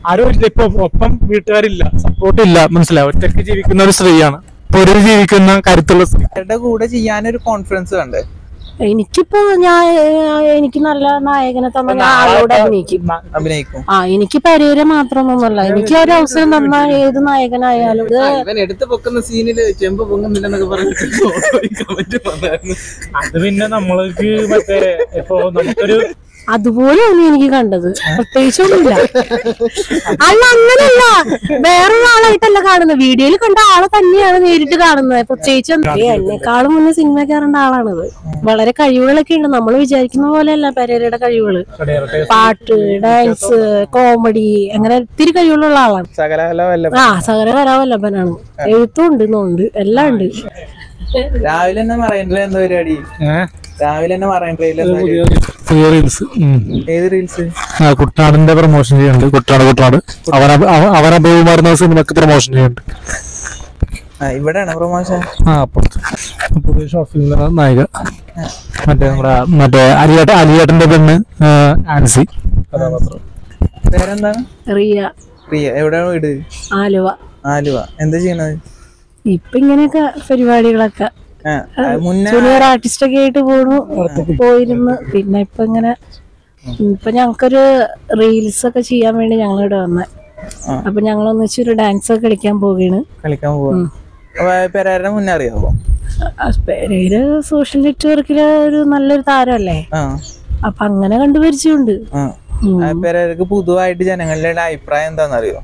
ആരും ഇല്ല ഇപ്പൊ ഒപ്പം വീട്ടുകാരില്ല സപ്പോർട്ട് ഇല്ല മനസ്സിലാവും ഒറ്റയ്ക്ക് ജീവിക്കുന്ന ഒരു സ്ത്രീയാണ് പൊരുതി ജീവിക്കുന്ന കരുത്തുള്ള സ്ത്രീ അവരുടെ കൂടെ ചെയ്യാനൊരു കോൺഫിഡൻസ് വേണ്ടേ എനിക്കിപ്പോ ഞാൻ ഏഹ്, എനിക്ക് നല്ല നായകനെ തന്ന ഞാൻ ആളോട് അഭിനയിക്കും അഭിനയിക്കും ആ എനിക്ക് പരിഹര മാത്രമൊന്നുമല്ല എനിക്ക് ഒരു അവസരം തന്ന ഏത് നായകനായാലും ഇത് ഇവൻ എടുത്ത് പൊക്കുന്ന സീനില് ചെമ്പ് പൊങ്ങുന്നില്ലെന്നൊക്കെ പറഞ്ഞിട്ട് അത് പിന്നെ നമ്മൾക്ക് മറ്റേ ഇപ്പൊ നമുക്കൊരു അതുപോലെയാണ് എനിക്ക് കണ്ടത് പ്രത്യേകിച്ചൊന്നുമില്ല അല്ല അങ്ങനല്ല വേറൊരാളായിട്ടല്ല കാണുന്നത് വീഡിയോയിൽ കണ്ട ആളെ തന്നെയാണ് നേരിട്ട് കാണുന്നത് പ്രത്യേകിച്ച് എന്നെക്കാളും മുന്നേ സിനിമ കയറേണ്ട ആളാണത് വളരെ കഴിവുകളൊക്കെ ഉണ്ട് നമ്മൾ വിചാരിക്കുന്ന പോലെയല്ല പെരേരയുടെ കഴിവുകള് പാട്ട് ഡാൻസ് കോമഡി അങ്ങനെ ഒത്തിരി കഴിവുകളുള്ള ആളാണ് സകലകല വല്ല ആ സകല കലാവല്ലഭനാണ് എഴുത്തും ഉണ്ട് ഇന്നുണ്ട് എല്ലാം ഉണ്ട് രാവിലെ തന്നെ മറൈൻഡ്രയിൽ എന്താ പരിപാടി രാവിലെ തന്നെ മറൈൻഡ്രയിൽ എന്താ പരിപാടി? റീൽസ് ഏത് റീൽസ് കുട്ടാടിന്റെ പ്രൊമോഷൻ ചെയ്യുന്നുണ്ട് കുട്ടാട് കുട്ടാട് അവൻ അവൻ അഭിമാറുന്ന സിനിമക്ക് പ്രൊമോഷൻ ചെയ്യുന്നുണ്ട് ആ ഇവിടെയാണ് പ്രൊമോഷൻ ആ അപ്പുറത്ത് പുതിയ ഷോർട്ട് ഫിലിമിലെ നായിക മറ്റേ നമ്മുടെ മറ്റേ അലിയേട്ട അലിയേട്ടന്റെ പെണ്ണ് ആ, ആൻസി കഥാപാത്രം പേരെന്താണ് റിയ പ്രിയ എവിടെയാണ് വീട് ആലുവ ആലുവ എന്താ ചെയ്യണത് ഇപ്പൊ ഇങ്ങനെയൊക്കെ പരിപാടികളൊക്കെ ആ, ആ, മുന്നേ ജൂനിയർ ആർട്ടിസ്റ്റ് ഒക്കെ ആയിട്ട് പോണു പോയിരുന്നു പിന്നെ ഇപ്പൊ ഇങ്ങനെ ഇപ്പൊ ഞങ്ങൾക്കൊരു റീൽസ് ഒക്കെ ചെയ്യാൻ വേണ്ടി ഞങ്ങൾ ഇവിടെ വന്നെ ആ. അപ്പൊ ഞങ്ങൾ ഒന്നിച്ചൊരു ഡാൻസ് ഒക്കെ കളിക്കാൻ പോവുകയാണ് കളിക്കാൻ പോവാ അപ്പൊ പെരേരനെ മുന്നേ അറിയാവോ പേര് സോഷ്യൽ നെറ്റ്വർക്കിലെ ഒരു നല്ലൊരു താരമല്ലേ ആ അപ്പൊ അങ്ങനെ കണ്ടുപരിച്ചുണ്ട് ആ ആ, പെരേരക്ക് പൊതുവായിട്ട് ജനങ്ങളുടെ അഭിപ്രായം എന്താണെന്നറിയോ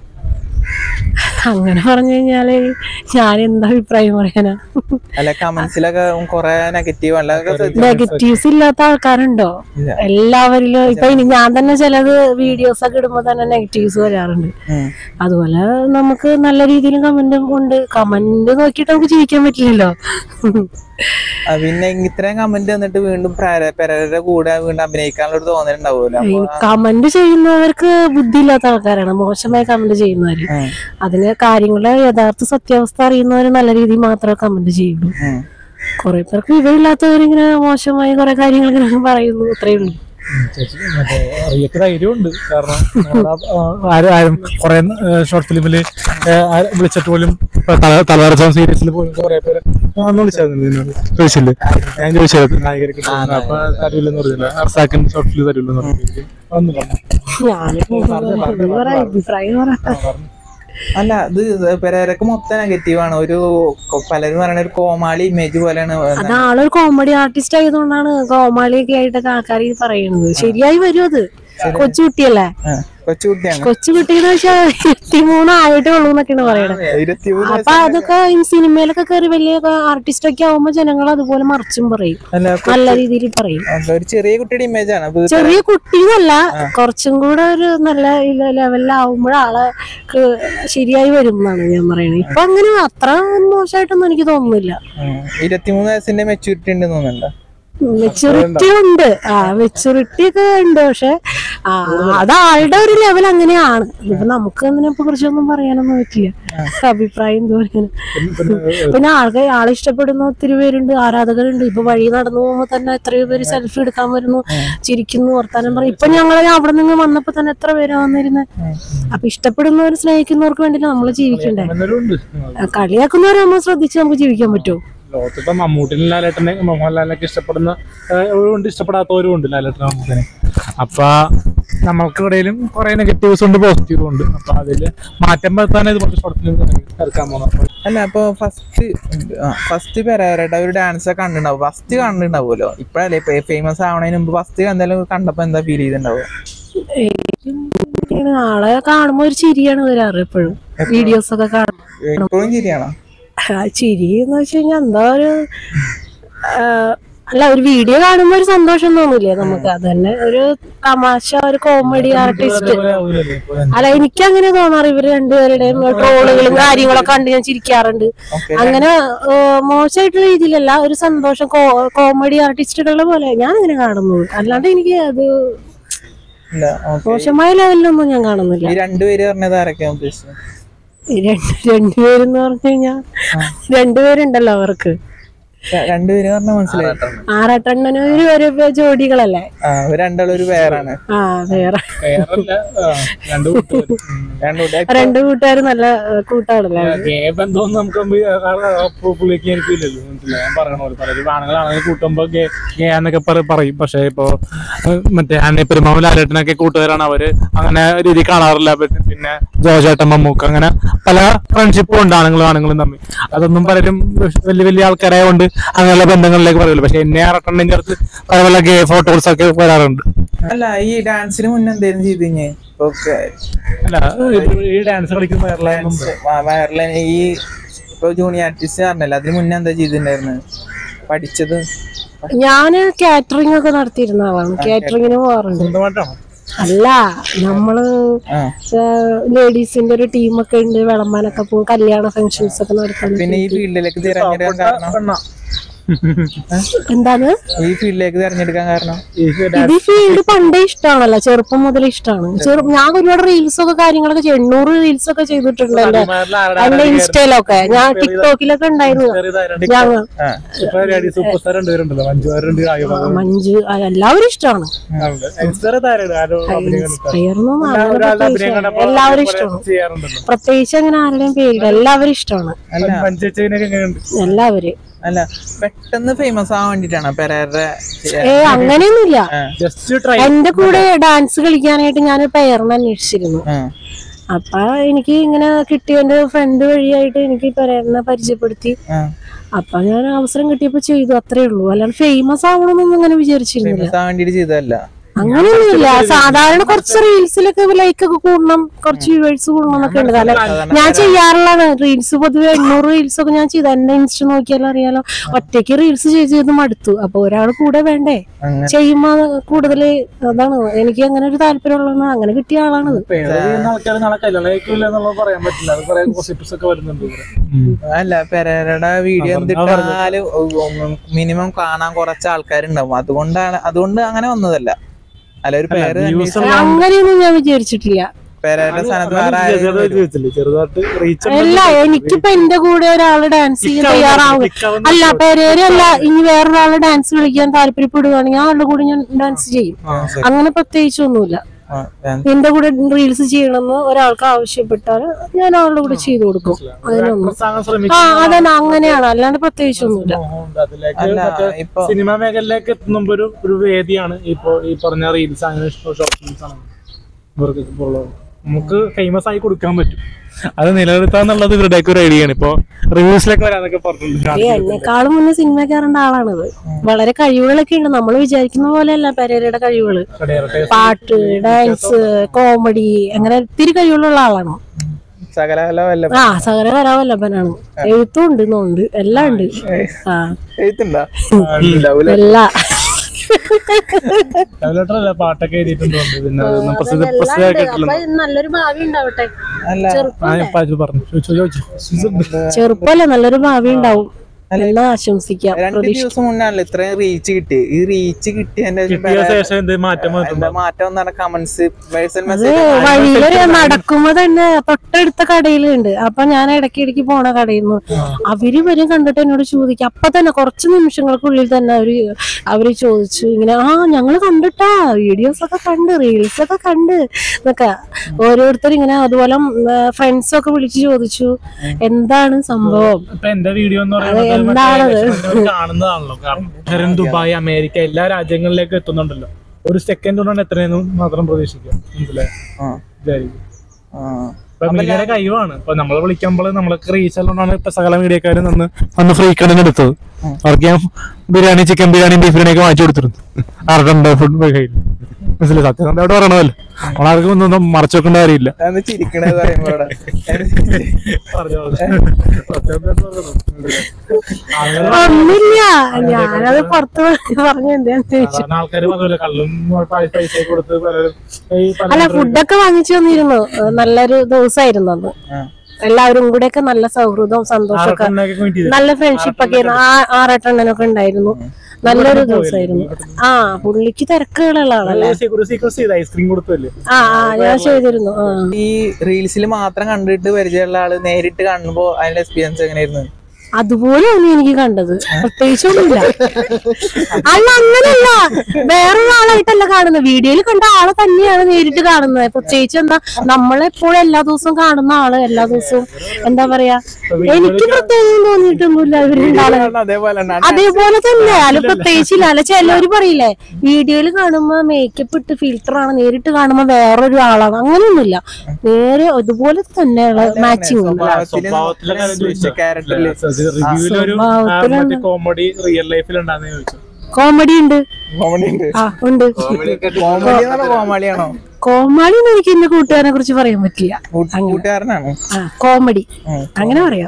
അങ്ങനെ പറഞ്ഞു കഴിഞ്ഞാല് ഞാൻ എന്താ അഭിപ്രായം പറയാനാ അല്ല കമന്റ്സിലൊക്കെ കൊറേ നെഗറ്റീവ് അല്ലതൊക്കെ ശ്രദ്ധ- നെഗറ്റീവ്സ് ഇല്ലാത്ത ആൾക്കാരുണ്ടോ ഇല്ല. എല്ലാവരിലും ഇപ്പൊ ഇനി ഞാൻ തന്നെ ചിലത് വീഡിയോസ് ഒക്കെ ഇടുമ്പോ തന്നെ നെഗറ്റീവ്സ് വരാറുണ്ട് ഉം. അതുപോലെ നമുക്ക് നല്ല രീതിയിൽ കമന്റും ഉണ്ട് കമന്റ് നോക്കിയിട്ട് നമുക്ക് ജീവിക്കാൻ പറ്റില്ലല്ലോ ആ, പിന്നെ ഇത്രയും കമന്റ് വന്നിട്ട് വീണ്ടും പെരേ- പെരേരയുടെ കൂടെ വീണ്ടും അഭിനയിക്കാനുള്ള ഒരു തോന്നലുണ്ടാവുമല്ലോ ഈ അപ്പൊ കമന്റ് ചെയ്യുന്നവർക്ക് ബുദ്ധിയില്ലാത്ത ആൾക്കാരാണ് മോശമായി കമന്റ് ചെയ്യുന്നവര് ഉം. അതിന് കാര്യങ്ങളുടെ യഥാർത്ഥ സത്യാവസ്ഥ അറിയുന്നവര് നല്ല രീതിയിൽ മാത്രമേ കമന്റ് ചെയ്യുള്ളൂ ഉം. കുറെ പേർക്ക് വിവരമില്ലാത്തവരിങ്ങനെ മോശമായി കുറെ കാര്യങ്ങൾ ഇങ്ങനെ പറയുന്നു അത്രേ ഉള്ളൂ മറ്റേ അറിയക്ക് ധൈര്യമുണ്ട് കാരണം നമ്മുടെ, ആ, ആരും ആരും കുറെ ഷോർട്ട് ഫിലിമില് വിളിച്ചിട്ട് പോലും ഇപ്പൊ തല- തലവറച്ച സീരീസിൽ പോലും കുറെ പേര് അന്ന് വിളിച്ചായിരുന്നു എന്നോട്. ചോദിച്ചില്ലേ ഞാൻ ചോദിച്ചത് നായകർക്ക് തോന്നുന്നു. അപ്പൊ തരൂലെന്ന് പറഞ്ഞില്ല അർസാക്കൻ ഷോർട്ട് ഫിലിം തരൂലെന്ന് പറഞ്ഞു ഒന്നും പറഞ്ഞു ഞാനിപ്പോ പറയാം അഭിപ്രായം പറയാം അല്ല ഇത് പെരേരക്ക് മൊത്തം നെഗറ്റീവ് ആണ് ഒരു കൊ- പലരും പറയണ ഒരു കോമാളി ഇമേജ് പോലെയാണ് അത് ആളൊരു കോമഡി ആർട്ടിസ്റ്റ് ആയതുകൊണ്ടാണ് കോമാളിയൊക്കെ ആയിട്ടൊക്കെ ആൾക്കാർ ഈ പറയുന്നത് ശരിയായി വരും അത് കൊച്ചുകുട്ടിയല്ലേ ആ, കൊച്ചുകുട്ടിയാണ് കൊച്ചുകുട്ടിന്ന് വെച്ചാൽ ഇരുപത്തിമൂന്ന് ആയിട്ടേ ഉള്ളൂ എന്നൊക്കെയാണ് പറയണത് ഇരുപത്തിമൂന്ന് അപ്പൊ അതൊക്കെ ഈ സിനിമയിലൊക്കെ കയറി വലിയ ആർട്ടിസ്റ്റ് ഒക്കെ ആവുമ്പോ ജനങ്ങൾ അതുപോലെ മറിച്ചും പറയും അല്ല നല്ല രീതിയിൽ പറയും അല്ല, ഒരു ചെറിയ കുട്ടിയുടെ ഇമേജ് ആണ് അപ്പൊ ഇത് ചെറിയ കുട്ടിന്നല്ല കുറച്ചും കൂടെ ഒരു നല്ല ലെവലിലാവുമ്പോൾ ആളെ ക്ക് ശരിയായി വരും എന്നാണ് ഞാൻ പറയുന്നത് ഇപ്പൊ അങ്ങനെ അത്ര മോശമായിട്ടൊന്നും എനിക്ക് തോന്നുന്നില്ല ഉം, ഇരുപത്തിമൂന്ന് വയസ്സിന്റെ മെച്ചൂരിറ്റി ഉണ്ട് തോന്നുന്നുണ്ടോ മെച്ചൂറിറ്റി ഉണ്ട് ആ മെച്ചൂറിറ്റി ഒക്കെ ഉണ്ട് പക്ഷെ ആ, അത് ആളുടെ ഒരു ലെവൽ അങ്ങനെയാണ് ഇപ്പൊ നമുക്ക് അതിനെ കുറിച്ചൊന്നും പറയാനൊന്നും പറ്റില്ല അഭിപ്രായം എന്തോ പിന്നെ ആൾക്ക് ആളെ ഇഷ്ടപ്പെടുന്ന ഒത്തിരി പേരുണ്ട് ആരാധകരുണ്ട് ഇപ്പൊ വഴി നടന്നു പോകുമ്പോ തന്നെ എത്രയോ പേര് സെൽഫി എടുക്കാൻ വരുന്നു ചിരിക്കുന്നു വർത്താനം പറയും ഇപ്പൊ ഞങ്ങൾ അവിടെ നിന്ന് വന്നപ്പോ തന്നെ എത്ര പേരാ വന്നിരുന്നത് അപ്പൊ ഇഷ്ടപ്പെടുന്നവർ സ്നേഹിക്കുന്നവർക്ക് വേണ്ടി നമ്മൾ ജീവിക്കണ്ടേ ഉണ്ട് കളിയാക്കുന്നവരെ നമ്മൾ ശ്രദ്ധിച്ച് നമുക്ക് ജീവിക്കാൻ പറ്റുമോ ലോകത്തിപ്പോ മമ്മൂട്ടിനും ലാലേട്ടനെ മോഹൻലാലിനൊക്കെ ഇഷ്ടപ്പെടുന്ന ഉണ്ട് ഇഷ്ടപ്പെടാത്തവരും ഉണ്ട് ലാലേട്ടനെ മമ്മൂട്ടിനെ അപ്പൊ നമ്മൾക്കിടയിലും കുറെ നെഗറ്റീവ്സ് ഉണ്ട് പോസിറ്റീവും ഉണ്ട് അപ്പൊ അതില് മാറ്റം വരുത്താൻ ഇതുപോലെ ഷോർട്ട് ഫിലിം ഇറക്കാൻ പോകുന്നത് അപ്പൊ അല്ല അപ്പൊ ഫസ്റ്റ് ഫസ്റ്റ് പെരേരയുടെ ഒരു ഡാൻസ് ഒക്കെ കണ്ടിട്ടുണ്ടാവും ഫസ്റ്റ് കണ്ടിട്ടുണ്ടാവുമല്ലോ ഇപ്പഴല്ലേ ഫേമസ് ആവണതിന് മുമ്പ് ഫസ്റ്റ് എന്തായാലും കണ്ടപ്പോ എന്താ ഫീൽ ചെയ്തിട്ടുണ്ടാവുക ഇങ്ങനെ ആളെ കാണുമ്പോ ഒരു ചിരിയാണ് വരാറ് എപ്പോഴും വീഡിയോസ് ഒക്കെ കാണും ഇപ്പോഴും ശരിയാണോ ആ ചിരി എന്ന് വെച്ച് കഴിഞ്ഞാൽ എന്താ ഒരു ആ, അല്ല ഒരു വീഡിയോ കാണുമ്പോ ഒരു സന്തോഷം തോന്നില്ലേ നമുക്ക് അത് തന്നെ ഒരു തമാശ ഒരു കോമഡി ആർട്ടിസ്റ്റ് അല്ല എനിക്ക് അങ്ങനെ തോന്നാറ് ഇവര് രണ്ടുപേരുടെയും ട്രോളുകളും കാര്യങ്ങളൊക്കെ കണ്ട് ഞാൻ ചിരിക്കാറുണ്ട് ഓക്കെ അങ്ങനെ ആ, മോശമായിട്ടുള്ള രീതിയിലല്ല ഒരു സന്തോഷം കോമഡി ആർട്ടിസ്റ്റുകളെ പോലെ ഞാൻ അങ്ങനെ കാണുന്നത് അല്ലാണ്ട് എനിക്ക് അത് ഇല്ല ഓക്കെ മോശമായ ലെവലിലൊന്നും ഞാൻ കാണുന്നില്ല ഈ രണ്ടുപേര് പറഞ്ഞത് ആരൊക്കെയാണ് ഉദ്ദേശിച്ചത് ഈ രണ്ട് രണ്ടുപേരെന്ന് പറഞ്ഞു കഴിഞ്ഞാൽ രണ്ടുപേരുണ്ടല്ലോ അവർക്ക് ര- രണ്ടുപേരും പറഞ്ഞാൽ മനസ്സിലായി ആറാട്ടെണ്ണനും ഒരു ഒരു ജോഡികളല്ലേ ആ ഇവര് രണ്ടാളും ഒരു വേറാണ് ആ വേറെ വേറല്ല ആ, രണ്ട് കൂട്ടുകാര് രണ്ടുകൂടെ രണ്ട് കൂട്ടുകാർ നല്ല ഏഹ്, കൂട്ടാണല്ലേ ഗേ ബന്ധമൊന്നും നമുക്ക് മുമ്പ് ആ- ആ പു- പുള്ളിക്ക് എനിക്കില്ലല്ലോ മനസ്സിലായോ? ഞാൻ പറയണ പോലെ പലരും ആണുങ്ങളാണെങ്കിൽ കൂട്ടുമ്പോ ഗേ ഗേ എന്നൊക്കെ പറ- പറയും പക്ഷെ ഇപ്പൊ ഏഹ്, മറ്റേ അന്നെ പെരുമാവ് ലാലേട്ടനൊക്കെ കൂട്ടുകാരാണ് അവര് അങ്ങനെ രീതി കാണാറില്ല പിന്നെ- പിന്നെ ജോജേട്ടൻ മമ്മൂക്ക് അങ്ങനെ പല ഫ്രണ്ട്ഷിപ്പും ഉണ്ട് ആണുങ്ങളും ആണുങ്ങളും തമ്മിൽ അതൊന്നും പലരും വലിയ വലിയ ആൾക്കാരായതുകൊണ്ട് അങ്ങനെയുള്ള ബന്ധങ്ങളിലേക്ക് പറയില്ല പക്ഷെ എന്നെ ആറട്ടെണ്ണം ചേർത്ത് പല പല ഗേ ഫോട്ടോസ് ഒക്കെ വരാറുണ്ട് അല്ല ഈ ഡാൻസിന് മുന്നേ എന്തായിരുന്നു ചെയ്ത് കഴിഞ്ഞേ ഇപ്പൊ അല്ല ഈ ഡാൻസ് കളിക്കുന്ന വൈറലായൊന്നും വയറിലെ ഈ ഇപ്പൊ ജൂനിയർ ആർട്ടിസ്റ്റ് പറഞ്ഞല്ലോ അതിന് മുന്നേ എന്താ ചെയ്തിട്ടുണ്ടായിരുന്നത് പഠിച്ചത് ഞാന് കാറ്ററിംഗ് ഒക്കെ നടത്തിയിരുന്ന ആളാണ് കാറ്ററിങ്ങിന് പോവാറുണ്ട് സ്വന്തമായിട്ടാണോ അല്ല നമ്മള് ആ ലേഡീസിന്റെ ഒരു ടീമൊക്കെ ഉണ്ട് വിളമ്പാനൊക്കെ പോകും കല്യാണ ഫംഗ്ഷൻസ് ഒക്കെ നടത്താൻ പിന്നെ ഈ ഫീൽഡിലേക്ക് തിരഞ്ഞെടുക്കാൻ കാരണം പെണ്ണാ. എന്താണ് ഈ ഫീൽഡിലേക്ക് തിരഞ്ഞെടുക്കാൻ കാരണം ഈ ഇത് ഈ ഫീൽഡ് പണ്ടേ ഇഷ്ടമാണല്ലോ ചെറുപ്പം മുതലേ ഇഷ്ടമാണ് ചെറു ഞാൻ ഒരുപാട് റീൽസ് ഒക്കെ കാര്യങ്ങളൊക്കെ ചെയ്യും. എണ്ണൂറ് റീൽസ് ഒക്കെ ചെയ്തിട്ടുണ്ട് എന്റെ നടിമാരിൽ ആരുടെ എന്റെ ഇൻസ്റ്റയിലൊക്കെ ഞാൻ ടിക്ടോക്കിലൊക്കെ ഉണ്ടായിരുന്നു ചെറിയതായിട്ട് ഞങ്ങൾ ആ ഇപ്പൊ ഒരു സൂപ്പർ സ്റ്റാർ രണ്ടുപേരുണ്ടല്ലോ മഞ്ജു വാര്യരുണ്ട്, ആയുധ മഞ്ജു ആ, എല്ലാവരും ഇഷ്ടമാണ് ഉണ്ട്. ഇൻസ്റ്റയിൽ താരമുണ്ട്. ആരോ അഭിനയം കണ്ടിട്ട്. ഇൻസ്പയർന്നൊന്നും അങ്ങനെ ഒരാളുടെ അഭിനയം പ്രത്യേകിച്ച് കണ്ടപ്പോ എല്ലാവരും കുറെ ഇഷ്ടമാണ് ചെയ്യാറുണ്ടല്ലോ പ്രത്യേകിച്ച് അങ്ങനെ ആരുടെയും പേരില്ല എല്ലാവരും ഇഷ്ടമാണ് പഞ്ചേച്ചതിനൊക്കെ എങ്ങനെയുണ്ട് എല്ലാവരും അല്ല പെട്ടെന്ന് ഫേമസ് ആവാൻ വേണ്ടിട്ടാണ് പെരേരുടെ ഏ അങ്ങനെയൊന്നുമില്ല ജസ്റ്റ് ട്രൈ എന്റെ കൂടെ ഡാൻസ് കളിക്കാനായിട്ട് ഞാൻ പേരിനെ അന്വേഷിച്ചിരുന്നു ആ അപ്പൊ എനിക്ക് ഇങ്ങനെ കിട്ടിയ എന്റെ ഫ്രണ്ട് വഴിയായിട്ട് എനിക്ക് പേരിനെ പരിചയപ്പെടുത്തി ആ അപ്പൊ ഞാൻ അവസരം കിട്ടിയപ്പോ ചെയ്തു അത്രേ ഉള്ളൂ അല്ലാണ്ട് ഫേമസ് ആവണമെന്നൊന്നും അങ്ങനെ വിചാരിച്ചിരുന്നില്ല ഫേമസ് ആവാൻ വേണ്ടിട്ട് ചെയ്തതല്ല അങ്ങനെയൊന്നുമില്ല സാധാരണ കുറച്ച് റീൽസിലൊക്കെ ലൈക്ക് ഒക്കെ കൂടണം കുറച്ച് വ്യൂവേഴ്സ് കൂടണം എന്നൊക്കെ ഉണ്ട് കാരണം ഞാൻ ചെയ്യാറുള്ളതാണ് റീൽസ് പൊതുവെ എണ്ണൂറ് റീൽസ് ഒക്കെ ഞാൻ ചെയ്തു എന്റെ ഇൻസ്റ്റ നോക്കിയാലും അറിയാലോ ഒറ്റയ്ക്ക് റീൽസ് ചെയ്ത് ചെയ്ത് മടുത്തു അപ്പൊ ഒരാൾ കൂടെ വേണ്ടേ അങ്ങനെ ചെയ്യുമ്പോ കൂടുതൽ അതാണ് എനിക്ക് അങ്ങനെ ഒരു താല്പര്യമുള്ളതാണ് അങ്ങനെ കിട്ടിയ ആളാണത് പേര് ചെയ്യുന്ന ആൾക്കാർ നാളെ കല്യാണം കഴിക്കില്ല എന്നുള്ളത് പറയാൻ പറ്റില്ല അത് കുറെ ഗോസിപ്സ് ഒക്കെ വരുന്നുണ്ട് ഇവിടെ അല്ല പെരേരയുടെ വീഡിയോ എന്തിട്ടാലും മിനിമം കാണാൻ കുറച്ച് ആൾക്കാരുണ്ടാവും അതുകൊണ്ടാണ് അതുകൊണ്ട് അങ്ങനെ വന്നതല്ല അല്ല ഒരു പേര് വ്യൂസ് അങ്ങനെയൊന്നും ഞാൻ വിചാരിച്ചിട്ടില്ല പെരേരയുടെ സ്ഥാനത്ത് വേറെ ചെറുതായിട്ട് ചോദിച്ചില്ലേ ചെറുതായിട്ട് റീച്ച് അല്ല എനിക്കിപ്പോ എന്റെ കൂടെ ഒരാള് ഡാൻസ് ചെയ്യാൻ തയ്യാറാവും അല്ല പെരേരല്ല ഇനി വേറൊരാള് ഡാൻസ് കളിക്കാൻ താല്പര്യപ്പെടുകയാണെങ്കിൽ ആളുടെ കൂടെ ഞാൻ ഡാൻസ് ചെയ്യും അങ്ങനെ പ്രത്യേകിച്ചൊന്നുമില്ല ആ, dance. എന്റെ കൂടെ റീൽസ് ചെയ്യണമെന്ന് ഒരാൾക്ക് ആവശ്യപ്പെട്ടാൽ ഞാൻ ആളുടെ കൂടെ ചെയ്തു കൊടുക്കും അതിനൊന്നും ആ ശ്രമിക്കും അതന്നെ അങ്ങനെയാണ് അല്ലാണ്ട് പ്രത്യേകിച്ചൊന്നുമില്ല അതിലേക്ക് അല്ല മറ്റേ ഇപ്പൊ സിനിമാ മേഖലയിലേക്ക് എത്തുമ്പോ ഒരു ഒരു വേദിയാണ് ഇപ്പൊ ഈ പറഞ്ഞ റീൽസ് അങ്ങനെ ഷോർട്ട് ഫിലിംസ് ആണ് ഇവർക്ക് ഇപ്പോൾ ഉള്ളത്. നമുക്ക് ഫേമസ് ആയി കൊടുക്കാൻ പറ്റും അത് നിലനിർത്താന്നുള്ളത് ഇവരുടെയൊക്കെ ഒരു ഐഡിയ ആണ് ഇപ്പൊ റിവ്യൂസിലൊക്കെ വരാനൊക്കെ ഈ പറഞ്ഞിട്ടുണ്ട് എന്നെക്കാളും മുന്നേ സിനിമ കയറേണ്ട ആളാണിത് വളരെ കഴിവുകളൊക്കെ ഉണ്ട് നമ്മൾ വിചാരിക്കുന്ന പോലെയല്ല പെരേരയുടെ കഴിവുകള് പാട്ട് ഡാൻസ് കോമഡി അങ്ങനെ ഒത്തിരി കഴിവുകളുള്ള ആളാണ് സകലകല വല്ല ആ സകല കലാവല്ലഭനാണ് എഴുത്തും ഉണ്ട് ഇന്നുണ്ട് എല്ലാം ഉണ്ട് ആ എഴുത്തുണ്ടോ എല്ലാ ഡെവലപ്പറല്ല പാട്ടൊക്കെ എഴുതിയിട്ടുണ്ട് പിന്നെ അതൊന്നും പ്രസിദ്ധ പ്രസിദ്ധമായിട്ടില്ല നല്ലൊരു ഭാവി ഉണ്ടാവട്ടെ അല്ല പറഞ്ഞു ചോദിച്ചു ചോദിച്ചു ചെറുപ്പല്ലേ നല്ലൊരു ഭാവി ഉണ്ടാവും എല്ലാം ആശംസിക്കാം രണ്ട് ദിവസം മുന്നാണല്ലോ ഇത്രയും റീച്ച് കിട്ടി ഈ റീച്ച് കിട്ടിയതിന്റെ ശേഷം കിട്ടിയ ശേഷം എന്ത് മാറ്റം വന്നു എന്താ മാറ്റം എന്നാണ് കമന്റ്സ് പേഴ്സണൽ അത് മെസ്സേജ് വഴിയില് നടക്കുമ്പോ തന്നെ തൊട്ടടുത്ത കടയിലുണ്ട് അപ്പൊ ഞാൻ ഇടയ്ക്ക് ഇടയ്ക്ക് പോണ കടയിൽ നിന്ന് അവര് വരും കണ്ടിട്ട് എന്നോട് ചോദിക്കും അപ്പൊ തന്നെ കുറച്ച് നിമിഷങ്ങൾക്കുള്ളിൽ തന്നെ അവര് അവര് ചോദിച്ചു ഇങ്ങനെ ആ ഞങ്ങള് കണ്ടിട്ടാ വീഡിയോസ് ഒക്കെ കണ്ട് റീൽസ് ഒക്കെ കണ്ട് എന്നൊക്കെ ഓരോരുത്തർ ഇങ്ങനെ അതുപോലെ ഫ്രണ്ട്സ് ഒക്കെ വിളിച്ച് ചോദിച്ചു എന്താണ് സംഭവം ഇപ്പൊ എന്റെ വീഡിയോ എന്ന് പറയുന്നത് എന്താണത്? മറ്റേ ലക്ഷങ്ങൾ കാണുന്നതാണല്ലോ കാരണം ബഹ്റിൻ, ദുബായ് അമേരിക്ക എല്ലാ രാജ്യങ്ങളിലേക്ക് എത്തുന്നുണ്ടല്ലോ ഒരു സെക്കൻഡ് കൊണ്ടാണ് എത്രയെന്ന് മാത്രം പ്രതീക്ഷിക്കാം മനസ്സിലായോ? വിചാരിക്കും ഇപ്പൊ മീഡിയയുടെ കഴിവാണ് ഇപ്പൊ നമ്മളെ വിളിക്കുമ്പോൾ നമ്മളൊക്കെ റീച്ച് ഉള്ളതുകൊണ്ടാണ് ഇപ്പൊ സകല മീഡിയക്കാരും നിന്ന് അന്ന് ഫ്രീ കണ്ടിന് എടുത്തത് അവർക്ക് ഞാൻ ബിരിയാണി ചിക്കൻ ബിരിയാണി ബീഫ് ബിരിയാണി ഒക്കെ മാറ്റി കൊടുത്തിരുന്നു ആരുടെ ഫുഡ് കയ്യിൽ മനസ്സിലായി സത്യം അവിടെ പറയണമല്ലോ നമ്മളാർക്കും ഒന്നും മറച്ചു വെക്കേണ്ട കാര്യമില്ല ചിരിക്കണത് പറയുമ്പോ അവിടെ. അങ്ങനെ ഒന്നുമില്ല ഞാനത് പുറത്ത് പറഞ്ഞു എന്താന്ന് ചോദിച്ചു സാധാരണ ആൾക്കാർ പറഞ്ഞില്ല കള്ളും പൈ- പൈസ കൊടുത്ത് പലരും ഈ പല അല്ല ഫുഡൊക്കെ വാങ്ങിച്ചു വന്നിരുന്നു ഏഹ് നല്ലൊരു ദിവസമായിരുന്നു അന്ന് ആ. എല്ലാവരും കൂടെ ഒക്കെ നല്ല സൗഹൃദവും സന്തോഷമൊക്കെ ആൾക്കാരൊക്കെ meet ചെയ്തു. നല്ല ഫ്രണ്ട്ഷിപ്പ് ഒക്കെ ആയിരുന്നു. ആ- ആറെട്ടെണ്ണനൊക്കെ ഉണ്ടായിരുന്നു നല്ലൊരു ദിവസമായിരുന്നു ആ പുള്ളിക്ക് തിരക്കുകളുള്ള ആളല്ലേ ഒരു secret- secret ചെയ്ത് ഐസ്ക്രീം കൊടുത്തല്ലേ ആ ആ ഞാൻ ചെയ്തിരുന്നു ആ ഈ റീൽസിൽ മാത്രം കണ്ടിട്ട് പരിചയമുള്ള ആള് നേരിട്ട് കാണുമ്പോ അതിന്റെ എക്സ്പീരിയൻസ് എങ്ങനെയായിരുന്നു അതുപോലെയാണ് എനിക്ക് കണ്ടത് പ്രത്യേകിച്ചൊന്നുമില്ല അല്ല അങ്ങനല്ല വേറൊരാളായിട്ടല്ല കാണുന്നത് വീഡിയോയിൽ കണ്ട ആളെ തന്നെയാണ് നേരിട്ട് കാണുന്നത് പ്രത്യേകിച്ച് എന്താ നമ്മളെപ്പോഴും എല്ലാ ദിവസവും കാണുന്ന ആള് എല്ലാ ദിവസവും എന്താ പറയാ എനിക്ക് പ്രത്യേകം തോന്നിയിട്ടൊന്നുമില്ല ഇവരുണ്ടാളെ അതേപോലെ തന്നെ. അതേപോലെ തന്നെ അല്ല പ്രത്യേകിച്ചില്ല അല്ല ചിലവര് പറയില്ലേ വീഡിയോയിൽ കാണുമ്പോ മേക്കപ്പ് ഇട്ട് ഫിൽറ്റർ ആണ് നേരിട്ട് കാണുമ്പോ വേറൊരു ആളാണ് അങ്ങനെയൊന്നുമില്ല നേരെ അതുപോലെ തന്നെയുള്ള മാച്ചിങ് സ്വഭാവത്തില് സ്വഭാവത്തിലെ കാര്യം ചോദിച്ചോ? ക്യാരക്ടറില് റിവ്യൂലൊരു സ്വഭാവത്തിലുണ്ട്. മറ്റേ കോമഡി റിയൽ ലൈഫിൽ ഉണ്ടാന്ന് ചോദിച്ചു കോമഡി ഉണ്ട് കോമഡി ഉണ്ട് ആ ഉണ്ട് കോമഡി എന്നാണോ കോമാളിയാണോ കോമാളി എന്ന് എനിക്ക് എന്റെ കൂട്ടുകാരനെ കുറിച്ച് പറയാൻ പറ്റില്ല കൂട്ടുകാരനാണ് ആ കോമഡി ഉം. അങ്ങനെ പറയാം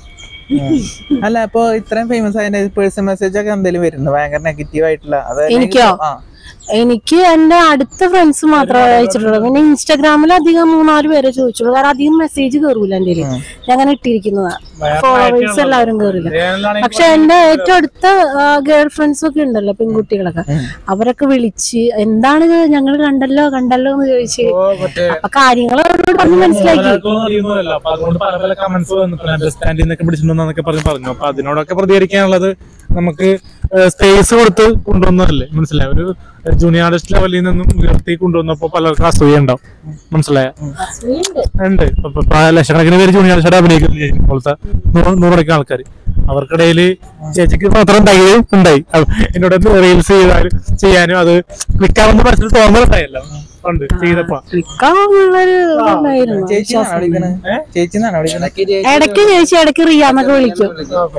അല്ല ഇപ്പൊ ഇത്രയും ഫേമസ് ആയതിന്റെ പേഴ്സണൽ മെസ്സേജ് ഒക്കെ എന്തെങ്കിലും വരുന്നു ഭയങ്കര നെഗറ്റീവ് ആയിട്ടുള്ള അത് എനിക്കോ? ആ എനിക്ക് എന്റെ അടുത്ത ഫ്രണ്ട്സ് മാത്രമേ അയച്ചിട്ടുള്ളൂ പിന്നെ ഇൻസ്റ്റാഗ്രാമിൽ അധികം മൂന്നാല് പേരെ ചോദിച്ചുള്ളൂ കാരണം അധികം മെസ്സേജ് കയറൂല എന്റെ ഞാൻ അങ്ങനെ ഇട്ടിരിക്കുന്നതാ ഫോളോവേഴ്സ് എല്ലാവരും കയറില്ല പക്ഷെ എന്റെ ഏറ്റവും അടുത്ത ഗേൾ ഫ്രണ്ട്സ് ഒക്കെ ഉണ്ടല്ലോ പെൺകുട്ടികളൊക്കെ അവരൊക്കെ വിളിച്ച് എന്താണ് ഇത് ഞങ്ങൾ കണ്ടല്ലോ കണ്ടല്ലോ എന്ന് ചോദിച്ച് അപ്പൊ കാര്യങ്ങൾ അവരോട് പറഞ്ഞ് മനസ്സിലാക്കി പലർക്കും അറിയുന്നതല്ല അപ്പൊ അതുകൊണ്ട് പല പല കമന്റ്സ് വന്നിട്ടുണ്ട് അണ്ടർസ്റ്റാൻഡിൽ നിന്നൊക്കെ പിടിച്ചിട്ടുണ്ടെന്നൊക്കെ പറഞ്ഞ് പറഞ്ഞു അപ്പൊ അതിനോടൊക്കെ പ്രതികരിക്കാനുള്ളത് നമുക്ക് സ്പേസ് കൊടുത്ത് കൊണ്ടുവന്നതല്ലേ മനസ്സിലായ ഒരു ജൂനിയർ ആർട്ടിസ്റ്റ് ലെവലിൽ നിന്നും ഉയർത്തി കൊണ്ടുവന്നപ്പോ പലർക്കും അസൂയ ഉണ്ടാവും മനസ്സിലായ ഉണ്ട് ഇപ്പൊ- ഇപ്പൊ പല ലക്ഷക്കണക്കിന് പേര് ജൂനിയർ ആർട്ടിസ്റ്റ് അഭിനയിക്കുന്നില്ല ഇപ്പോഴത്തെ നൂറ് നൂറുകണക്കിന് ആൾക്കാർ അവർക്കിടയിൽ ചേച്ചിക്ക് മാത്രം ധൈര്യം ഉണ്ടായി അപ്പൊ എന്നോട് റീൽസ് ചെയ്താലും ചെയ്യാനും അത് വിൽക്കാമെന്ന് മനസ്സിൽ തോന്നലുണ്ടായല്ലോ ഉണ്ട് ചെയ്തപ്പോ വിൽക്കാനുള്ളൊരു ഇതുണ്ടായിരുന്നു ചേച്ചി വിളിക്കണത് ചേച്ചി എന്നാണ് വിളിക്കണത് ഇടയ്ക്ക് ചോദിച്ചു ഇടയ്ക്ക് റിയാന്നൊക്കെ വിളിക്കും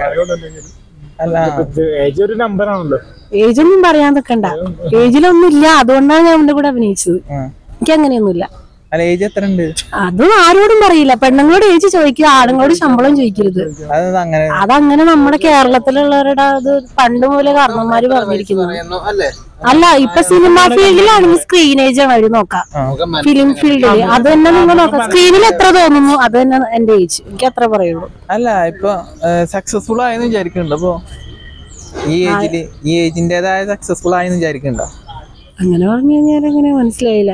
അല്ല ഏജ് ഒരു നമ്പർ ആണല്ലോ ഏജ് ഒന്നും പറയാൻ നിൽക്കണ്ട ഏജിലൊന്നും ഇല്ല അതുകൊണ്ടാണ് ഞാൻ അവന്റെ കൂടെ അഭിനയിച്ചത് ആ. എനിക്ക് അങ്ങനെയൊന്നുമില്ല അല്ല ഏജ് എത്ര ഉണ്ട് അതും ആരോടും പറയില്ല പെണ്ണുങ്ങളോട് ഏജ് ചോദിക്കുക ആണുങ്ങളോട് ശമ്പളം ചോദിക്കരുത് അത് അങ്ങനെ അതങ്ങനെ നമ്മുടെ കേരളത്തിലുള്ളവരുടെ അത് പണ്ട് മുതലേ കാരണന്മാര് പറഞ്ഞിരിക്കുന്നത് അല്ലേ അല്ല ഇപ്പൊ സിനിമ ഫീൽഡിലാണെങ്കിൽ സ്ക്രീൻ ഏജ് ആണ് അവര് നോക്കാം ഫിലിം ഫീൽഡിൽ അത് തന്നെ നിങ്ങൾ നോക്കാം സ്ക്രീനിൽ എത്ര തോന്നുന്നു അത് തന്നെ എന്റെ ഏജ് എനിക്ക് അത്ര പറയുള്ളൂ അല്ല ഇപ്പൊ സക്സസ്ഫുൾ ആയെന്ന് വിചാരിക്കുന്നുണ്ടോ അപ്പൊ ഈ ഏജില് ഈ ഏജിന്റേതായ സക്സസ്ഫുൾ ആയെന്ന് വിചാരിക്കുന്നുണ്ടോ അങ്ങനെ പറഞ്ഞു കഴിഞ്ഞാൽ എങ്ങനെ മനസ്സിലായില്ല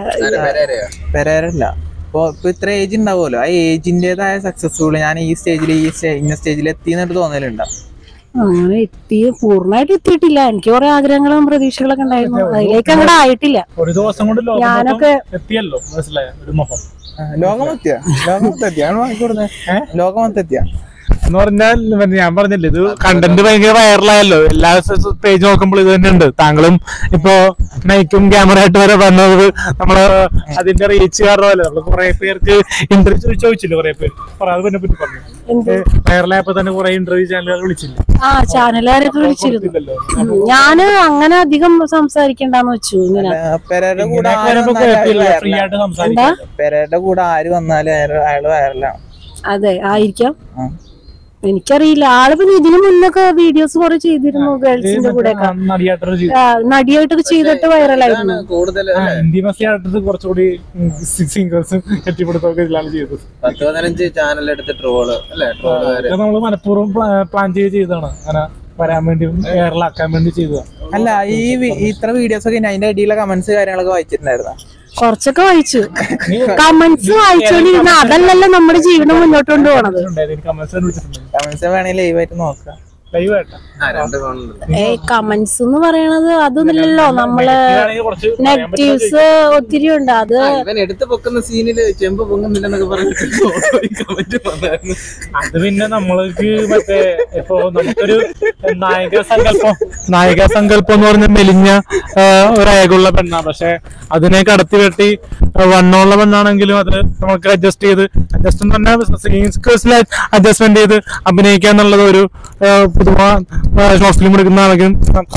പെരേരല്ല ഇപ്പൊ ഇപ്പൊ ഇത്ര ഏജ് ഉണ്ടാവുമല്ലോ ആ ഏജിന്റേതായ സക്സസ്ഫുൾ ഞാൻ ഈ സ്റ്റേജിൽ ഈ സ്റ്റേ- ഇന്ന സ്റ്റേജിൽ എത്തി എന്നിട്ട് തോന്നലുണ്ടോ അങ്ങനെ എത്തി പൂർണ്ണമായിട്ട് എത്തിയിട്ടില്ല എനിക്ക് കുറെ ആഗ്രഹങ്ങളും പ്രതീക്ഷകളൊക്കെ ഉണ്ടായിരുന്നു അതിലേക്ക് അങ്ങോട്ട് ആയിട്ടില്ല ഒരു ദിവസം കൊണ്ട് ലോകം ഞാനൊക്കെ മൊത്തം എത്തിയല്ലോ മനസ്സിലായ ഒരു മുഖം ലോകമെത്തിയ ലോകമെത്തെത്തിയ ആണ് വാങ്ങിക്കൊടുന്നത് ലോകമെത്തെത്തിയ എന്ന് പറഞ്ഞാൽ മറ്റേ ഞാൻ പറഞ്ഞില്ലേ ഇത് കണ്ടന്റ് ഭയങ്കര വൈറലായല്ലോ എല്ലാ പേജ് നോക്കുമ്പോൾ ഇത് തന്നെ ഉണ്ട് താങ്കളും ഇപ്പോ മൈക്കും ക്യാമറ ആയിട്ട് വരെ വന്നത് നമ്മള് അതിന്റെ റീച്ച് കാരണമല്ലേ നമ്മള് കുറെ പേർക്ക് ഇന്റർവ്യൂ ചോദിച്ചില്ലേ കുറെ പേര് പറ അതിനെ പറ്റി പറഞ്ഞു എന്ത്? വൈറലായപ്പോ തന്നെ കുറെ ഇന്റർവ്യൂ ചാനലുകൾ വിളിച്ചില്ലേ ആ ചാനലുകാരൊക്കെ വിളിച്ചിരുന്നു ഇല്ലല്ലോ ഞാന് അങ്ങനെ അധികം സംസാരിക്കണ്ടെന്ന് വെച്ചു ഇങ്ങനെ പെരേരുടെ കൂടെ ഇങ്ങനെയൊക്കെ ആര് വരുമ്പോ വന്നാലും അയാള് കുഴപ്പമില്ല ഫ്രീ വൈറലാണ്. ആയിട്ട് സംസാരിക്കാം പെരേരുടെ കൂടെ ആര് വന്നാലും അയാള് അയാള് വൈറലാണ് അതെ ആയിരിക്കാം ആ. എനിക്കറിയില്ല ആള് പിന്നെ ഇതിനു മുന്നൊക്കെ വീഡിയോസ് കുറെ ചെയ്തിരുന്നു ഗേൾസിന്റെ കൂടെ ഒക്കെ നടിയാട്ടർ നടിയായിട്ടൊക്കെ ചെയ്തിട്ട് വൈറലായിരുന്നു കൂടുതൽ ഇന്ത്യമസി ആട്ടത് കുറച്ചുകൂടി സിംഗേഴ്സും കെട്ടിപ്പിടുത്തമൊക്കെ ഇതിലാണ് ചെയ്തത് പത്ത് പതിനഞ്ച് ചാനൽ എടുത്ത് ട്രോള് അല്ലെ ട്രോളുകാര് ഇതൊക്കെ നമ്മള് മനഃപൂർവ്വം പ്ലാൻ ചെയ്ത് ചെയ്തതാണ് അങ്ങനെ വരാൻ വേണ്ടി വൈറലാക്കാൻ വേണ്ടി ചെയ്തതാണ് അല്ല ഈ വി- ഇത്ര വീഡിയോസ് ഒക്കെ ഇനി അതിന്റെ അടിയിലെ കമന്റ്സ് കാര്യങ്ങളൊക്കെ വായിച്ചിട്ടുണ്ടായിരുന്നോ കുറച്ചൊക്കെ വായിച്ചു കമന്റ്സ് വായിച്ചോണ്ടിരുന്ന അതല്ലല്ലോ നമ്മുടെ ജീവിതം മുന്നോട്ട് കൊണ്ടുപോണത് കമന്റ്സ് വിളിച്ചിട്ടുണ്ട് കമന്റ്സ് വേണമെങ്കിൽ ലൈവ് ആയിട്ട് നോക്കാം ലൈവ് ആയിട്ടാ ആ രണ്ട് ഫോണുണ്ട് ഏ കമന്റ്സ് എന്ന് പറയണത് അതൊന്നുമില്ലല്ലോ നമ്മള് ഇതാണെങ്കിൽ കുറച്ച് പറയാൻ പറ്റുന്ന നെഗറ്റീവ്സ് ഒത്തിരി ഉണ്ട് അത് ഇവൻ എടുത്ത് പൊക്കുന്ന സീനില് ചെമ്പ് പൊങ്ങുന്നില്ലെന്നൊക്കെ പറഞ്ഞിട്ട് കമന്റ് വന്നായിരുന്നു അത് പിന്നെ നമ്മൾക്ക് മറ്റേ ഇപ്പൊ നമുക്കൊരു നായിക സങ്കല്പം നായിക സങ്കല്പം എന്ന് പറഞ്ഞ മെലിഞ്ഞ ആ, ഒരു അയകുള്ള പെണ്ണാണ് പക്ഷെ അതിനെ കടത്തി വെട്ടി വണ്ണമുള്ള പെണ്ണാണെങ്കിലും അത് നമുക്ക് അഡ്ജസ്റ്റ് ചെയ്ത് അഡ്ജസ്റ്റ് തന്നെ അഡ്ജസ്റ്റ്മെന്റ് ചെയ്ത് അഭിനയിക്കുക എന്നുള്ളത് ഒരു ആ, പുതുമ ഷോർട്ട് ഫിലിം എടുക്കുന്നതാണെങ്കിലും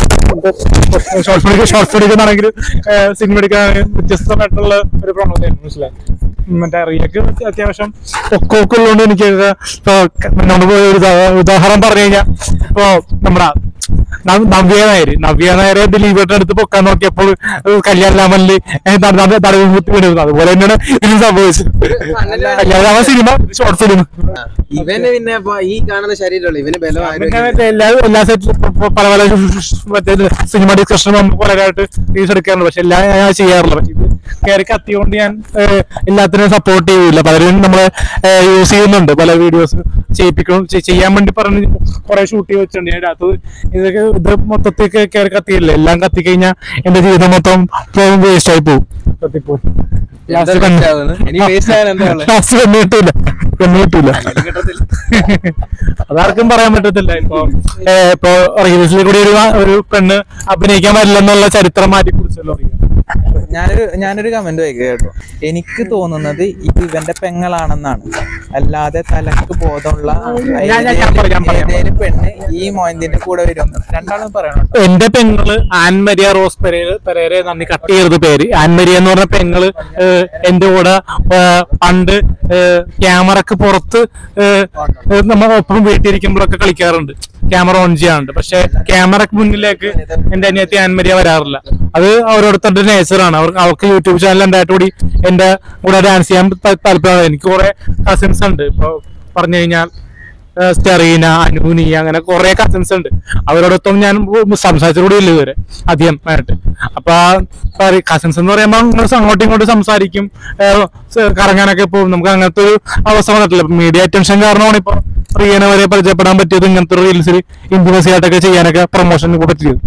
ഷോർട്ട് ഫിലിം ഷോർട്ട് ഫിലിം എടുക്കുന്നതാണെങ്കിലും സിനിമ എടുക്കാനാണെങ്കിലും വ്യത്യസ്തമായിട്ടുള്ള ഒരു പ്രവണതയാണ് മനസ്സിലായി മറ്റേ റിയക്ക് അത്യാവശ്യം പൊക്കമൊക്കെ ഉള്ളതുകൊണ്ട് എനിക്ക് ഇപ്പൊ നമ്മൾ ഒരു ഉദാ- ഉദാഹരണം പറഞ്ഞു കഴിഞ്ഞാൽ ഇപ്പൊ നമ്മുടെ ന- നവ്യ നായര് നവ്യ നായരെ ദിലീപേട്ടൻ അടുത്ത് പൊക്കാൻ നോക്കിയപ്പോൾ കല്യാണരാമനില് തടവ് കുത്തി വിടുന്നു അതുപോലെ തന്നെയാണ് ഇതിന് സംഭവിച്ചത് കല്യാണരാമൻ സിനിമ ഷോർട്ട് ഫിലിം ഇവന് പിന്നെ ഇപ്പൊ ഈ കാണുന്ന ശരീരമുള്ളൂ ഇവന് ബലം പിന്നെ മറ്റേ എല്ലാ എല്ലാ സെറ്റിലും പല പല മറ്റേ സിനിമ ഡിസ്കഷനും നമ്മൾ പലരായിട്ട് റീൽസ് എടുക്കാറുണ്ട് പക്ഷെ എല്ലാം ഞാൻ ചെയ്യാറില്ല പക്ഷെ ഇത് കയറി കത്തിയോണ്ട് ഞാൻ ഏഹ്, എല്ലാത്തിനും സപ്പോർട്ട് ചെയ്യൂല പലരും നമ്മള് യൂസ് ചെയ്യുന്നുണ്ട് പല വീഡിയോസ് ചെയ്യിപ്പിക്കണം ചെ- ചെയ്യാൻ വേണ്ടി പറഞ്ഞ് കുറെ ഷൂട്ട് ചെയ്ത് വെച്ചിട്ടുണ്ട് ഞാൻ അത് ഇതൊക്കെ ഇത് മൊത്തത്തിൽ കയറി കത്തിയില്ല എല്ലാം കത്തിക്കഴിഞ്ഞാൽ എന്റെ ജീവിതം മൊത്തം വേസ്റ്റ് ആയി പോകും കത്തിപ്പോവും എന്താ ലാസ്റ്റ് waste ആവുന്നത്? ഇനി waste ആയാൽ എന്താ ഉള്ളത്? ലാസ്റ്റ് പെണ്ണ് കിട്ടൂല പെണ്ണ് കിട്ടൂല അതാർക്കും പറയാൻ പറ്റത്തില്ല ഇപ്പൊ ഏ, ഇപ്പൊ റീൽസിൽ കൂടി ഒരു ഒരു പെണ്ണ് അഭിനയിക്കാൻ പറ്റില്ലെന്നുള്ള ചരിത്രം മാറ്റി കുറിച്ചല്ലോ ഞാനൊരു ഞാനൊരു കമന്റ് വായിക്കുക കേട്ടോ എനിക്ക് തോന്നുന്നത് ഇത് ഇവന്റെ പെങ്ങളാണെന്നാണ് അല്ലാതെ തലക്ക് ബോധമുള്ള ഞാൻ- ഞാൻ- ഞാൻ പറയാം, ഞാൻ പറയാം. ഏതേലും പെണ്ണ് ഈ മോയന്തിന്റെ കൂടെ വരും രണ്ടാളും പറയണം കേട്ടോ. എന്റെ പെങ്ങള് ആൻമരിയ റോസ് പെരേര പെരേര നന്ദി കട്ട് ചെയ്തത് പേര് ആൻമരിയ എന്ന് പറഞ്ഞ പെങ്ങള് ഏഹ്, എന്റെ കൂടെ ഏഹ്, പണ്ട് ക്യാമറക്ക് പുറത്ത് ഏഹ്, ഏഹ്, നമ്മ ഒപ്പം വീട്ടിലിരിക്കുമ്പോഴൊക്കെ കളിക്കാറുണ്ട് ക്യാമറ ഓൺ ചെയ്യാറുണ്ട് പക്ഷെ ക്യാമറക്ക് മുന്നിലേക്ക് എന്റെ അനിയത്തി ആൻമരിയ വരാറില്ല അത് ഓരോരുത്തരുടെ നേച്ചറാണ് അവർക്ക് അവർക്ക് യൂട്യൂബ് ചാനൽ ഉണ്ടായിട്ട് കൂടി എന്റെ കൂടെ ഡാൻസ് ചെയ്യാൻ ത- താല്പര്യമാണ് എനിക്ക് കുറെ കസിൻസ് ഉണ്ട് ഇപ്പൊ പറഞ്ഞു കഴിഞ്ഞാൽ ഏഹ് സ്റ്റെറീന അനൂനി അങ്ങനെ കുറെ കസിൻസ് ഉണ്ട് അവരോടൊപ്പം ഞാൻ സംസാരിച്ചുകൂടി ഇല്ല ഇതുവരെ അധികം ആയിട്ട് അപ്പൊ കസിൻസ് എന്ന് പറയുമ്പോൾ നമ്മൾ അങ്ങോട്ടും ഇങ്ങോട്ടും സംസാരിക്കും ഏഹ് സ് കറങ്ങാനൊക്കെ പോകും നമുക്ക് അങ്ങനത്തെ ഒരു അവസ്ഥ വന്നിട്ടില്ല മീഡിയ അറ്റൻഷൻ കാരണമാണ് ഇപ്പൊ പ്രിയനെ വരെ പരിചയപ്പെടാൻ പറ്റിയത് ഇങ്ങനത്തെ ഒരു റീൽസിൽ ഇന്റിമസി ആയിട്ടൊക്കെ ചെയ്യാനൊക്കെ പ്രൊമോഷൻ പറ്റിയത്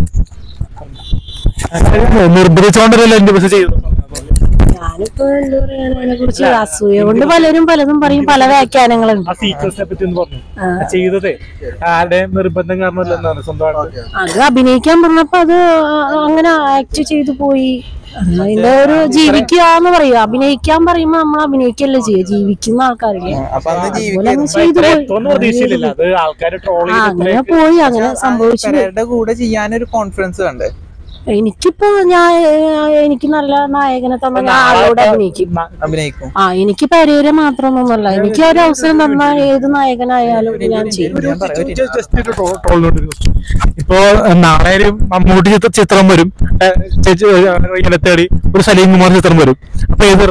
നിർബന്ധിച്ചുകൊണ്ടല്ലോ ഇന്റിമസി ചെയ്തത് ഞാനിപ്പോ എന്താ പറയാ അതിനെ കുറിച്ച് അസൂയ കൊണ്ട് പലരും പലതും പറയും പല വ്യാഖ്യാനങ്ങളുണ്ട് ആ സീക്വൻസിനെ പറ്റി ഒന്ന് പറഞ്ഞു ചെയ്തതേ ആരുടെ നിർബന്ധം കാരണമല്ല എന്നാണ് സ്വന്തമായിട്ട് അത് അഭിനയിക്കാൻ പറഞ്ഞപ്പോ അത് അങ്ങനെ ആക്ട് ചെയ്തു പോയി അതിന്റെ ഒരു ജീവിക്കുക എന്ന് പറയുക അഭിനയിക്കാൻ പറയുമ്പോ നമ്മൾ അഭിനയിക്കല്ലേ ചെയ്യുക ജീവിക്കുന്ന ആൾക്കാരില്ലേ അപ്പൊ അന്ന് അതുപോലെ അങ്ങ് ജീവിക്കുന്നത് ചെയ്തു പോയി എത്തുമെന്ന് പ്രതീക്ഷയില്ല അത് ആൾക്കാർ ട്രോൾ ആ അങ്ങനെ പോയി അങ്ങനെ സംഭവിച്ചു പോയി. പെരയുടെ കൂടെ ചെയ്യാനൊരു കോൺഫിഡൻസ് വേണ്ടേ എനിക്കിപ്പോ ഞാൻ ഏഹ്, എനിക്ക് നല്ല നായകനെ തന്ന ഞാൻ ആളോട് അഭിനയിക്കും അഭിനയിക്കും ആ എനിക്ക് പരിഹര മാത്രമൊന്നുമല്ല എനിക്ക് ഒരു അവസരം തന്നാൽ ഏത് നായകനായാലും ഞാൻ ചെയ്യും ഞാൻ പറയാം ഒരു- ജസ്റ്റ് ഒരു ട്രോൾ ട്രോളിനോട് ഇപ്പോ നാളെ ഒരു മമ്മൂട്ടി ചിത്ര- ചിത്രം വരും ഏഹ് ചേച്ചി ഏഹ് ഇങ്ങനെ തേടി ഒരു സലീം കുമാർ ചിത്രം വരും അപ്പൊ ഏത്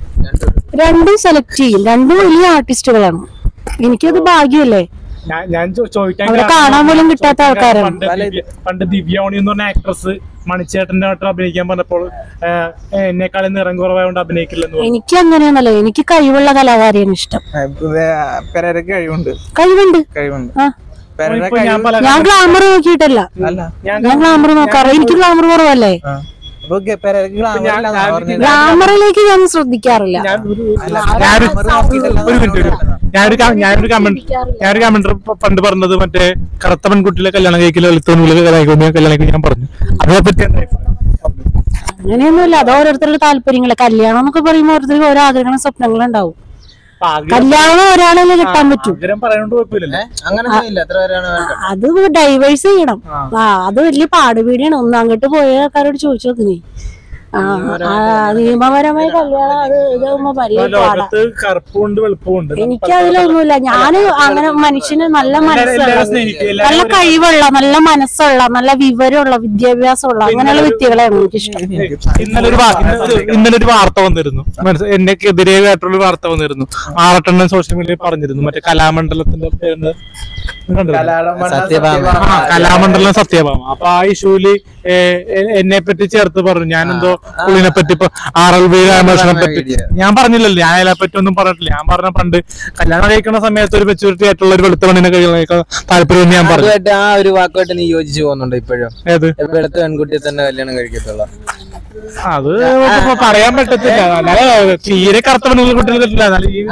രണ്ടും സെലക്ട് ചെയ്യും രണ്ടും വലിയ ആർട്ടിസ്റ്റുകളാണ് എനിക്കത് ഭാഗ്യമല്ലേ ഞാൻ- ഞാൻ ചോ- ചോദിക്കാൻ അവരെ കാരണം കാണാൻ പോലും കിട്ടാത്ത ആൾക്കാരാണ്. പണ്ട് ദിവ്യ- പണ്ട് ദിവ്യോണി എന്ന് പറഞ്ഞ ആക്ട്രസ് മണിച്ചേട്ടന്റെ ആയിട്ട് അഭിനയിക്കാൻ പറഞ്ഞപ്പോൾ ഏഹ്, എന്നെക്കാളും നിറം കുറവായോണ്ട് അഭിനയിക്കില്ലെന്ന് പറഞ്ഞു എനിക്ക് അങ്ങനെയൊന്നല്ല എനിക്ക് കഴിവുള്ള കലാകാരിയാണ് ഇഷ്ടം പെരക്ക് കഴിവുണ്ട് കഴിവുണ്ട് കഴിവുണ്ട് ആ പെരയുടെ ഇപ്പൊ ഞാൻ കഴിവ് പല ഞാൻ ഗ്ലാമർ നോക്കിയിട്ടല്ല അല്ല ഞാൻ ഞാൻ ഗ്ലാമർ നോക്കാറ് എനിക്ക് ഗ്ലാമർ കുറവല്ലേ ആ. അപ്പൊ ഗ- പെരക്ക് glamour ഇല്ലാന്നാ ഞാൻ- പറഞ്ഞത്. ഗ്ലാമറിലേക്ക് ഞാൻ ശ്രദ്ധിക്കാറില്ല ഞാൻ ഒരു- അല്ല, ഞാനൊരു glamour നോക്കിയിട്ടല്ല ഒരു മിനിറ്റ് ഒരു ഞാനൊരു ക- ഞാനൊരു കമന്റ് ഞാനൊരു കമന്റ് പണ്ട് പറഞ്ഞത് മറ്റേ കറുത്ത പെൺകുട്ടിയിലെ കല്യാണം കഴിക്കലോ എളുത്തോന്നുള്ളിൽ കല്യാണം കഴിക്കും ഞാൻ പറഞ്ഞു അതിനെ പറ്റി എന്താ അഭിപ്രായം? അങ്ങനെയൊന്നുമില്ല അത് ഓരോരുത്തരുടെ താല്പര്യങ്ങള് കല്യാണം എന്നൊക്കെ പറയുമ്പോൾ ഓരോരുത്തർക്ക് ഓരോ ആഗ്രഹങ്ങളും സ്വപ്നങ്ങളും ഉണ്ടാവും അപ്പൊ ആഗ്രഹം കല്യാണം ഒരാളെ കിട്ടാൻ പറ്റും ആഗ്രഹം പറയാനോണ്ട് കുഴപ്പമില്ലല്ലോ അങ്ങനെ ഇല്ല എത്ര പേരാണ് വേണ്ടത് അത് ഡൈവേഴ്സ് ചെയ്യണം ആ അത് വലിയ പാടുപീടിയാണ് ഒന്ന് അങ്ങോട്ട് പോയ ആൾക്കാരോട് ചോദിച്ചു നോക്ക് നീ ആ ആ, നിയമപരമായ കല്യാണം അത് ഇതാകുമ്പോ വലിയ പാടാ ലോകത്ത് കറുപ്പുണ്ട് വെളുപ്പുണ്ട് എനിക്ക് അതിലൊന്നുമില്ല ഞാന് അങ്ങനെ മനുഷ്യന് നല്ല മനസ്സുള്ള എല്ലാവരും സ്നേഹിക്കുക നല്ല കഴിവുള്ള നല്ല മനസ്സുള്ള നല്ല വിവരമുള്ള വിദ്യാഭ്യാസമുള്ള അങ്ങനെയുള്ള വ്യക്തികളെയാണ് എനിക്കിഷ്ടം ഇന്നലെ ഒരു വാ- ഇന്നലെ- ഇന്നലെ ഒരു വാർത്ത വന്നിരുന്നു മനസ്സ് എന്നെക്കെതിരെ ആയിട്ടുള്ള വാർത്ത വന്നിരുന്നു ആറട്ടെണ്ണം സോഷ്യൽ മീഡിയയിൽ പറഞ്ഞിരുന്നു മറ്റേ കലാമണ്ഡലത്തിന്റെ പേര് കലാടമണ്ണ സത്യഭാമ. സത്യഭാമ. ആ കലാമണ്ഡലം സത്യഭാമ അപ്പൊ ആ ഇഷ്യൂല് എന്നെ പറ്റി ചേർത്ത് പറഞ്ഞു ഞാനെന്തോ പുള്ളിനെ പറ്റി ഇപ്പൊ ആർ എൽ വി രാമകൃഷ്ണനെ പറ്റി ഞാൻ പറഞ്ഞില്ലല്ലോ ഞാൻ അതിനെ പറ്റി ഒന്നും പറഞ്ഞിട്ടില്ല ഞാൻ പറഞ്ഞ പണ്ട് കല്യാണം കഴിക്കുന്ന സമയത്ത് ഒരു മെച്ചൂരിറ്റി ആയിട്ടുള്ള ഒരു വെളുത്ത പെണ്ണിനെ കഴിക്കാൻ താല്പര്യം ഞാൻ പറഞ്ഞു അതുമായിട്ട് ആ ഒരു വാക്കുമായിട്ട് നീ യോജിച്ചു പോകുന്നുണ്ട് ഇപ്പോഴും ഏത് വെളുത്ത പെൺകുട്ടിയെ തന്നെ കല്യാണം കഴിക്കത്തുള്ളൂ അത് ഇപ്പൊ പറയാൻ പറ്റത്തില്ല അല്ലാതെ തീരെ കറുത്ത പെണ്ണുങ്ങൾ കുട്ടികൾ പറ്റില്ല എന്നാലും ഈ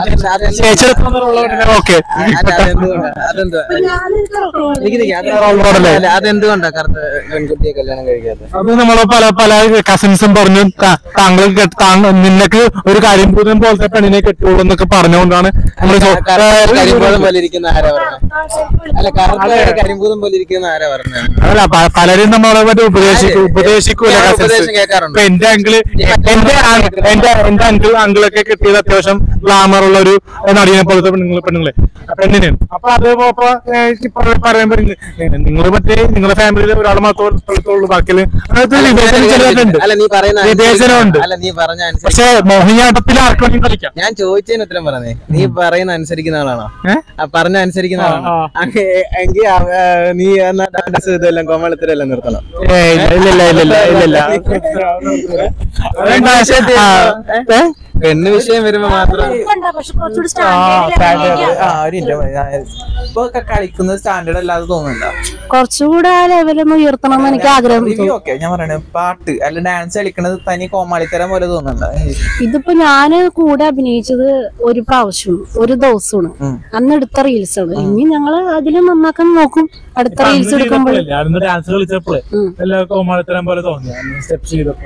ഓക്കെ അതെന്തുകൊണ്ടാ അതെന്തുവാ നിക്ക് നിക്ക്, അത് അല്ല, അതെന്തുകൊണ്ടാ കറുത്ത പെൺകുട്ടിയെ കല്യാണം കഴിക്കാത്ത അത് നമ്മള് പല പല കസിൻസും പറഞ്ഞു "താ- താങ്കൾ കെട്ട്- താങ്കൾ നിനക്ക് ഒരു കരിമ്പൂതം പോലത്തെ പെണ്ണിനെ കെട്ടുള്ളൂ എന്നൊക്കെ പറഞ്ഞുകൊണ്ടാണ് നമ്മള് ചോ- കറുത്ത കരിമ്പൂതം പോലെ ഇരിക്കുന്ന ആരാ പറഞ്ഞത് അല്ല കറുത്ത കരിമ്പൂതം പോലെ ഇരിക്കുന്ന ആരാ പറഞ്ഞത് അതല്ല പ- പലരും നമ്മളെ മറ്റേ ഉപദേശിക്കും ഉപദേശിക്കൂല ഞാൻ കസിൻസ് ഉപദേശം കേൾക്കാറുണ്ട്. ഇപ്പൊ എന്റെ അങ്കിള് എന്റെ അങ്- എന്റെ എന്റെ അങ്കിൾ അങ്കിളൊക്കെ കിട്ടിയത് അത്യാവശ്യം ഗ്ലാമർ ഉള്ള ഒരു നടിനെ പോലത്തെ പെണ്ണുങ്ങൾ പെണ്ണുങ്ങളെ പെണ്ണിനെയാണ് അപ്പൊ അത് ഇപ്പൊ പറയുമ്പോ നിങ്ങൾ മറ്റേ നിങ്ങളുടെ ഫാമിലിയിൽ ഒരാൾ മാത്രമേ പെടുത്തുള്ളൂ ബാക്കിയില് അങ്ങനത്തെ ഒരു വിവേചനം ചിലരുണ്ട് അല്ല നീ പറയുന്ന വിവേചനമുണ്ട്. അല്ല നീ പറഞ്ഞ അനുസരിച്ച് പക്ഷെ മോഹിനിയാട്ടത്തിൽ ആർക്കും വേണമെങ്കിലും കളിക്കാം ഞാൻ ചോദിച്ചതിന് ഉത്തരം പറഞ്ഞേ നീ പറയുന്ന അനുസരിക്കുന്ന ആളാണോ ഏ? ആ, പറഞ്ഞ അനുസരിക്കുന്ന ആളാണോ ആ, അങ്ങ് എങ്കിൽ ആ, ആ, നീ എന്നാ ഡാൻസ് ഇതെല്ലാം കോമളത്തിലെല്ലാം നിർത്തണം ഏയ് ഇല്ല ഇല്ല ഇല്ല ഇല്ല ഇല്ല ഇല്ല പെണ്ണ് വിഷയം വരുമ്പോ മാത്രം പക്ഷെ കുറച്ചുകൂടി സ്റ്റാൻഡേർഡ് സ്റ്റാൻഡേർഡ് ആ ഒരു മിനിറ്റ് ഇപ്പൊ ഒക്കെ കളിക്കുന്നത് സ്റ്റാൻഡേർഡ് അല്ലാതെ തോന്നുന്നുണ്ടോ കുറച്ചുകൂടെ ആ ലെവലൊന്ന് ഉയർത്തണം എന്ന് എനിക്ക് ആഗ്രഹം റിവ്യൂ ഓക്കെ ഞാൻ പറയണേ പാട്ട് അല്ല ഡാൻസ് കളിക്കണത് തനി കോമാളിത്തരം പോലെ തോന്നുന്നുണ്ടോ ഇതിപ്പോ ഞാന് കൂടെ അഭിനയിച്ചത് ഒരു പ്രാവശ്യം ഒരു ദിവസമാണ് ഉം. അന്ന് എടുത്ത റീൽസ് ആണ് ഇനി ഞങ്ങള് അതിൽ നന്നാക്കാൻ നോക്കും അടുത്ത റീൽസ് എടുക്കുമ്പോൾ ഞാനിന്ന് ഡാൻസ് കളിച്ചപ്പോഴേ ഉം. എല്ലാ കോമാളിത്തരം പോലെ തോന്നി സ്റ്റെപ്പ് ചെയ്തപ്പോ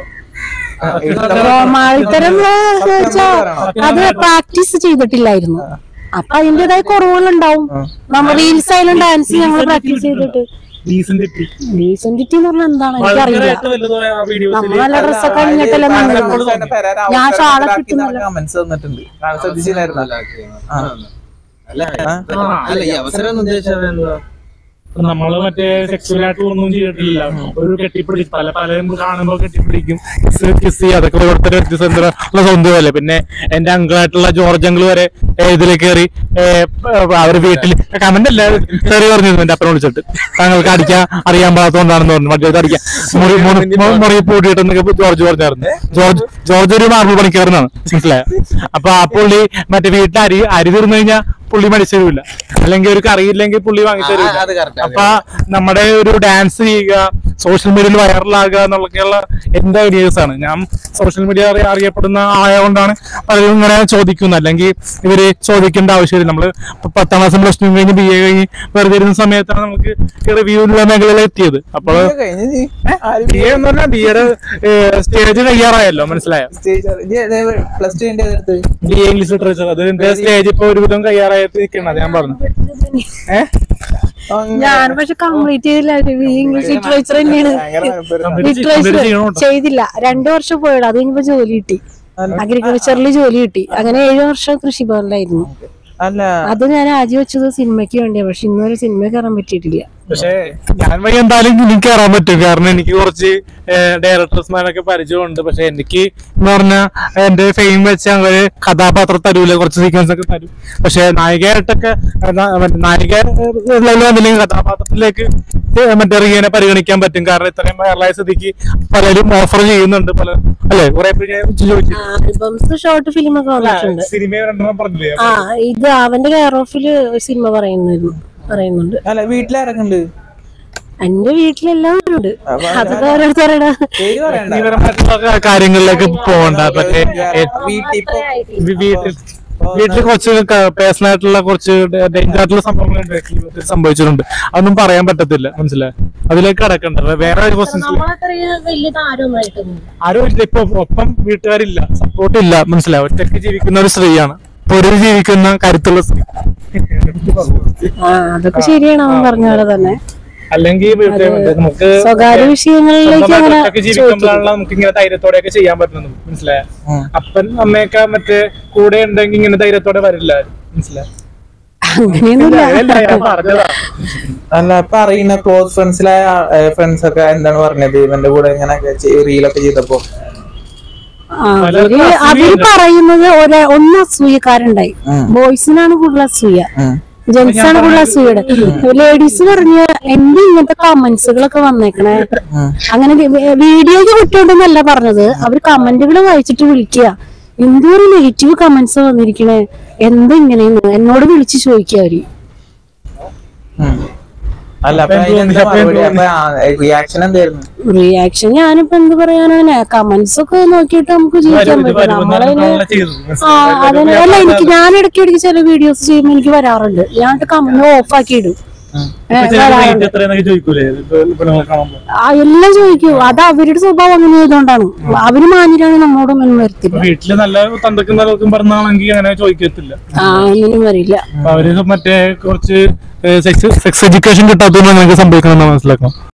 കോമാളിത്തരം എന്ന് വെച്ചാ അത് പ്രാക്ടീസ് ചെയ്തിട്ടില്ലായിരുന്നു അപ്പൊ അതിന്റേതായ കുറവുകളുണ്ടാവും നമ്മൾ റീൽസ് ആയാലും ഡാൻസ് ഞങ്ങൾ പ്രാക്ടീസ് ചെയ്തിട്ട് ഡീസന്റ് ഡീസെന്റിറ്റി എന്ന് പറഞ്ഞാൽ എന്താണ് എനിക്കറിയില്ല നമ്മൾ നല്ല ഡ്രസ്സൊക്കെ കഴിഞ്ഞിട്ടല്ലേ നിന്നത് ഞാൻ ഷാള കിട്ടുന്നില്ല കമന്റ്സ് തന്നിട്ടുണ്ട് കാണാൻ ശ്രദ്ധിച്ചില്ലായിരുന്നു അല്ല അല്ല ഈ അവസരം എന്ന് ഉദ്ദേശിച്ചത് എന്താ നമ്മള് മറ്റേ സെക്സ്വൽ ആയിട്ട് ഒന്നും ചെയ്തിട്ടില്ല ഒരു കെട്ടിപ്പിടിച്ച് പല പലരും കാണുമ്പോ കെട്ടിപ്പിടിക്കും കിസ് ചെയ്യും അതൊക്കെ ഓരോരുത്തർ വ്യത്യസ്തമുള്ള സ്വന്തമല്ലേ പിന്നെ എന്റെ അങ്കിളായിട്ടുള്ള ജോർജ് അങ്കിൾ വരെ ഏ, ഇതില് കയറി അവര് വീട്ടിൽ കമന്റ് അല്ല കയറി പറഞ്ഞിരുന്നു എന്റെ അപ്പനെ വിളിച്ചിട്ട് താങ്കൾക്ക് അടിക്കാൻ അറിയാൻ പാകത്തോണ്ടാണെന്ന് പറഞ്ഞു മറ്റേ അടിക്കാൻ മുറി മുറി- മുറി പൂട്ടിയിട്ടെന്നൊക്കെ ജോർജ് പറഞ്ഞായിരുന്നു ജോർജ് ജോർജ് ഒരു മാർബിൾ പണിക്കാരനാണ് മനസ്സിലായോ അപ്പൊ ആ പുള്ളി മറ്റേ വീട്ടിൽ അരി അരി തീർന്നു കഴിഞ്ഞാൽ പുള്ളി മടിച്ചരുമില്ല അല്ലെങ്കിൽ ഒരു കറിയില്ലെങ്കിൽ പുള്ളി വാങ്ങിച്ചു ആ, തരില്ല അത് കറക്റ്റ് അപ്പൊ നമ്മുടെ ഒരു ഡാൻസ് ചെയ്യുക സോഷ്യൽ മീഡിയയിൽ വൈറലാകുക എന്നുള്ളൊക്കെയുള്ള എന്റെ ഐഡിയാസ് ആണ് ഞാൻ സോഷ്യൽ മീഡിയ അറിയപ്പെടുന്ന ആയതുകൊണ്ടാണ് പലരും ഇങ്ങനെ ചോദിക്കുന്നത് അല്ലെങ്കിൽ ഇവര് ചോദിക്കേണ്ട ആവശ്യമില്ല നമ്മള് ഇപ്പൊ പത്താം ക്ലാസ് പ്ലസ് ടു കഴിഞ്ഞ് ബി എ കഴിഞ്ഞ് വെറുതെ ഇരുന്ന സമയത്താണ് നമുക്ക് റിവ്യൂ ഉള്ള മേഖലയിൽ എത്തിയത് അപ്പോൾ കഴിഞ്ഞ് നീ ബി എ എന്ന് പറഞ്ഞാൽ ബി എയുടെ സ്റ്റേജ് കഴിയാറായല്ലോ മനസ്സിലായോ പ്ലസ് ടു എന്റെ അടുത്ത് ബി എ ഇംഗ്ലീഷ് ലിറ്ററേച്ചർ അത് എന്റെ സ്റ്റേജ് ഇപ്പൊ ഒരുവിധം കഴിയാറായിട്ട് നിൽക്കുന്നത് ഞാൻ പറഞ്ഞു ഏഹ് ഞാൻ പക്ഷെ കംപ്ലീറ്റ് ചെയ്തില്ല ഇംഗ്ലീഷ് ലിറ്ററേച്ചർ തന്നെയാണ് ലിറ്ററേച്ചർ ചെയ്യണം കേട്ടോ. ചെയ്തില്ല രണ്ടു വർഷം പോയത് അത് കഴിഞ്ഞപ്പോ ജോലി കിട്ടി അഗ്രികൾച്ചറിൽ ജോലി കിട്ടി അങ്ങനെ ഏഴു വർഷം കൃഷിഭവനിലായിരുന്നു അല്ല അത് ഞാൻ രാജി വെച്ചത് സിനിമയ്ക്ക് വേണ്ടിയാ പക്ഷെ ഇന്നുവരെ സിനിമ കയറാൻ പറ്റിയിട്ടില്ല പക്ഷേ ഞാൻ വഴി എന്തായാലും എനിക്ക് കയറാൻ പറ്റും കാരണം എനിക്ക് കുറച്ച് ഡയറക്ടേഴ്സ്മാരൊക്കെ പരിചയമുണ്ട് പക്ഷെ എനിക്ക് എന്ന് പറഞ്ഞാൽ എന്റെ ഫെയിം വെച്ച് അവര് കഥാപാത്രം തരൂല കുറച്ച് സീക്വൻസ് ഒക്കെ തരും പക്ഷെ നായികയായിട്ടൊക്കെ ഏ, ന- മറ്റേ നായിക ലെവലിൽ വന്നില്ലെങ്കിൽ കഥാപാത്രത്തിലേക്ക് ഏ, മറ്റേ റിയനെ പരിഗണിക്കാൻ പറ്റും കാരണം ഇത്രയും വൈറലായ സ്ഥിതിക്ക് പലരും ഓഫർ ചെയ്യുന്നുണ്ട് പല അല്ലെ കുറെ പേര് ഞാൻ ചോദിച്ചു ആൽബംസ് ഷോർട്ട് ഫിലിം ഒക്കെ വന്നിട്ടുണ്ട് സിനിമ രണ്ടെണ്ണം പറഞ്ഞില്ലേ ആ ഇത് അവന്റെ കെയർ ഓഫില് സിനിമ പറയുന്നിരുന്നു പറയുന്നുണ്ട് അല്ല വീട്ടിലിറങ്ങുന്നുണ്ട് എന്റെ വീട്ടിലെല്ലാവരും ഉണ്ട് അതൊക്കെ ഓരോരുത്തരുടെ പേര് പറയണ്ട വ്യക്തിപരമായിട്ടുള്ള കാര്യങ്ങളിലേക്ക് പോകണ്ട മറ്റേ ഏ, വീട്ടിൽ ഇപ്പൊ വി- വീട്ടിൽ വീട്ടിൽ കുറച്ച് പേഴ്സണൽ ആയിട്ടുള്ള കുറച്ച് ഡേഞ്ചർ ആയിട്ടുള്ള സംഭവങ്ങളുണ്ട് ജീവിതത്തിൽ സംഭവിച്ചിട്ടുണ്ട് അതൊന്നും പറയാൻ പറ്റത്തില്ല മനസ്സിലായി അതിലേക്ക് കടക്കണ്ട വേറെ ഒരു ക്വസ്റ്റ്യൻസ് നമ്മളത്രയും വലിയ താരമായിട്ടൊന്നും ആരും ഇല്ല ഇപ്പൊ ഒപ്പം വീട്ടുകാരില്ല സപ്പോർട്ട് ഇല്ല മനസ്സിലായി ഒറ്റയ്ക്ക് ജീവിക്കുന്ന ഒരു സ്ത്രീയാണ് ഒരു ജീവിക്കുന്ന കരുത്തുള്ള സ്ത്രീ ആ അതൊക്കെ ശരിയാണ് അവൻ പറഞ്ഞ പോലെ തന്നെ അല്ലെങ്കിൽ വീട്ടുകാർ നമുക്ക് സ്വകാര്യ വിഷയങ്ങളിലേക്ക് സ്വന്തമായിട്ട് അങ്ങനെ ഒറ്റയ്ക്ക് ജീവിക്കുമ്പോഴാണല്ലോ നമുക്ക് ഇങ്ങനെ ധൈര്യത്തോടെയൊക്കെ ചെയ്യാൻ പറ്റുന്നത് മനസ്സിലായ അപ്പൻ അമ്മയൊക്കെ മറ്റേ കൂടെ ഉണ്ടെങ്കിൽ ഇങ്ങനെ ധൈര്യത്തോടെ വരില്ല ആരും. മനസ്സിലായോ അങ്ങനെയൊന്നുമില്ല അല്ല, ഞാൻ പറഞ്ഞതാ അല്ല ഇപ്പൊ അറിയുന്ന ക്ലോസ് ഫ്രണ്ട്സിലായ ഫ്രണ്ട്സ് ഒക്കെ എന്താണ് പറഞ്ഞത് ഇവന്റെ കൂടെ ഇങ്ങനെ റീലൊക്കെ ചെയ്തപ്പോ ആ, അവര് അവര് പറയുന്നത് ഒരേ ഒന്ന് അസൂയക്കാരുണ്ടായി ബോയ്സിനാണ് കൂടുതൽ അസൂയ ജെന്റ്സ് ആണ് കൂടുതൽ അസൂയയുടെ ലേഡീസ് പറഞ്ഞ എന്ത് ഇങ്ങനത്തെ കമന്റ്സുകളൊക്കെ വന്നേക്കണേ അങ്ങനെ വീഡിയോക്ക് കുറ്റമുണ്ടെന്നല്ല പറഞ്ഞത് അവര് കമന്റുകൾ വായിച്ചിട്ട് വിളിക്കുക എന്തോരം നെഗറ്റീവ് കമന്റ്സ് വന്നിരിക്കണേ എന്താ ഇങ്ങനെയെന്ന് എന്നോട് വിളിച്ച് ചോദിക്കുക അവര് അല്ല അപ്പൊ അതിനെന്താ മറുപടി അപ്പൊ റിയാക്ഷൻ എന്തായിരുന്നു റിയാക്ഷൻ ഞാനിപ്പോ എന്ത് പറയാനാണ് കമന്റ്സ് ഒക്കെ നോക്കിയിട്ട് നമുക്ക് ജീവിക്കാൻ ഇത് പറ്റും നമ്മളതിന് വരുമെന്നാണ് ചെയ്തത്. ആ അതിന് അല്ല എനിക്ക് ഞാൻ ഇടയ്ക്ക് ഇടയ്ക്ക് ചില വീഡിയോസ് ചെയ്യുമ്പോൾ എനിക്ക് വരാറുണ്ട് ഞാൻ കമന്റ് ഓഫ് ആക്കി ഇടും ഏ, ഇപ്പൊ ചില വരാറുണ്ട് rate എത്രയെന്നൊക്കെ ചോദിക്കൂലേ ഇപ്പൊ പെണ്ണുങ്ങളെ കാണുമ്പോ ആ എല്ലാം ചോദിക്കും അത് അവരുടെ സ്വഭാവം അങ്ങനെ ആയതുകൊണ്ടാണ് അവര് മാന്യരാണ് നമ്മളോടും ഒന്നും വരത്തില്ല ഇപ്പൊ വീട്ടില് നല്ല തന്തക്കും തലക്കും പറഞ്ഞാണെങ്കിൽ അങ്ങനെ ചോദിക്കത്തില്ല ആ ഒന്നിനും വരില്ല അപ്പൊ അവര് മറ്റേ കുറച്ച് സെക്സ് സെക്സ് എഡ്യൂക്കേഷൻ കിട്ടാത്തതുകൊണ്ട് നമുക്ക് സംഭവിക്കണമെന്ന് മനസ്സിലാക്കണം